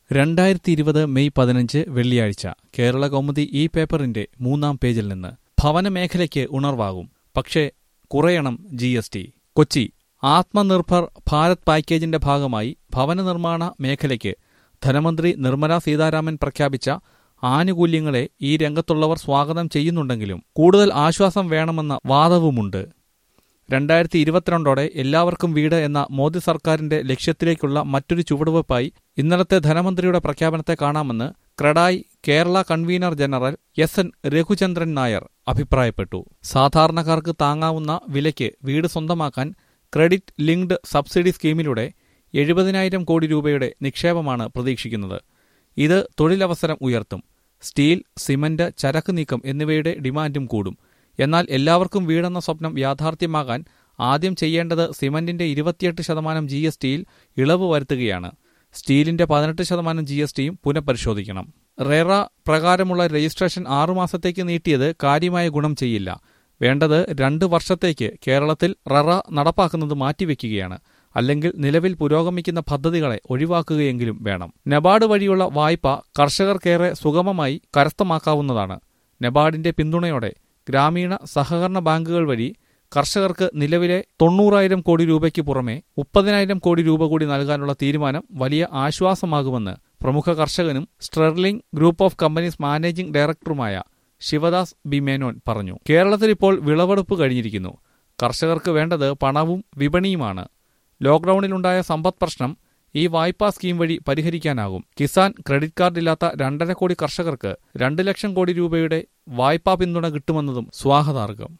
രണ്ടായിരത്തി ഇരുപത് മെയ് പതിനഞ്ച് വെള്ളിയാഴ്ച കേരള കൗമുദി ഈ പേപ്പറിന്റെ മൂന്നാം പേജിൽ നിന്ന് ഭവന മേഖലയ്ക്ക് ഉണർവാകും പക്ഷേ കുറയണം G S T Kochi Atmanirbhar Bharat പാക്കേജിന്റെ ഭാഗമായി ഭവന നിർമ്മാണ മേഖലയ്ക്ക് ധനമന്ത്രി നിർമ്മല സീതാരാമൻ പ്രഖ്യാപിച്ച ആനുകൂല്യങ്ങളെ ഈ രംഗത്തുള്ളവർ സ്വാഗതം ചെയ്യുന്നുണ്ടെങ്കിലും കൂടുതൽ ആശ്വാസം വേണമെന്ന വാദവുമുണ്ട് രണ്ടായിരത്തി ഇരുപത്തിരണ്ടോടെ എല്ലാവർക്കും വീട് എന്ന മോദി സർക്കാരിന്റെ ലക്ഷ്യത്തിലേക്കുള്ള മറ്റൊരു ചുവടുവയ്പായി ഇന്നലത്തെ ധനമന്ത്രിയുടെ പ്രഖ്യാപനത്തെ കാണാമെന്ന് CREDAI Kerala convener general S N Raghuchandran Nair അഭിപ്രായപ്പെട്ടു സാധാരണക്കാർക്ക് താങ്ങാവുന്ന വിലയ്ക്ക് വീട് സ്വന്തമാക്കാൻ ക്രെഡിറ്റ് ലിങ്ക്ഡ് സബ്സിഡി സ്കീമിലൂടെ എഴുപതിനായിരം കോടി രൂപയുടെ നിക്ഷേപമാണ് പ്രതീക്ഷിക്കുന്നത് ഇത് തൊഴിലവസരം ഉയർത്തും സ്റ്റീൽ സിമന്റ് ചരക്ക് നീക്കം എന്നിവയുടെ ഡിമാൻഡും കൂടും എന്നാൽ എല്ലാവർക്കും വീടെന്ന സ്വപ്നം യാഥാർത്ഥ്യമാകാൻ ആദ്യം ചെയ്യേണ്ടത് സിമന്റിന്റെ ഇരുപത്തിയെട്ട് ശതമാനം ജി എസ് ടിയിൽ ഇളവ് വരുത്തുകയാണ് സ്റ്റീലിന്റെ പതിനെട്ട് ശതമാനം ജി എസ് ടിയും പുനഃപരിശോധിക്കണം റെറ പ്രകാരമുള്ള രജിസ്ട്രേഷൻ ആറുമാസത്തേക്ക് നീട്ടിയത് കാര്യമായ ഗുണം ചെയ്യില്ല വേണ്ടത് രണ്ട് വർഷത്തേക്ക് കേരളത്തിൽ ററ നടപ്പാക്കുന്നത് മാറ്റിവെക്കുകയാണ് അല്ലെങ്കിൽ നിലവിൽ പുരോഗമിക്കുന്ന പദ്ധതികളെ ഒഴിവാക്കുകയെങ്കിലും വേണം നബാർഡ് വഴിയുള്ള വായ്പ കർഷകർക്കേറെ സുഗമമായി കരസ്ഥമാക്കാവുന്നതാണ് നബാർഡിന്റെ പിന്തുണയോടെ ഗ്രാമീണ സഹകരണ ബാങ്കുകൾ വഴി കർഷകർക്ക് നിലവിലെ തൊണ്ണൂറായിരം കോടി രൂപയ്ക്ക് പുറമെ മുപ്പതിനായിരം കോടി രൂപ കൂടി നൽകാനുള്ള തീരുമാനം വലിയ ആശ്വാസമാകുമെന്ന് പ്രമുഖ കർഷകനും sterling group of companies managing ഡയറക്ടറുമായ ശിവദാസ് ബി മേനോൻ പറഞ്ഞു കേരളത്തിൽ ഇപ്പോൾ വിളവെടുപ്പ് കഴിഞ്ഞിരിക്കുന്നു കർഷകർക്ക് വേണ്ടത് പണവും വിപണിയുമാണ് ലോക്ഡൌണിലുണ്ടായ സമ്പദ് പ്രശ്നം ഈ വായ്പാ സ്കീം വഴി പരിഹരിക്കാനാകും കിസാൻ ക്രെഡിറ്റ് കാർഡില്ലാത്ത രണ്ടര കോടി കർഷകർക്ക് രണ്ട് ലക്ഷം കോടി രൂപയുടെ വായ്പാ പിന്തുണ കിട്ടുമെന്നതും സ്വാഗതാർഹം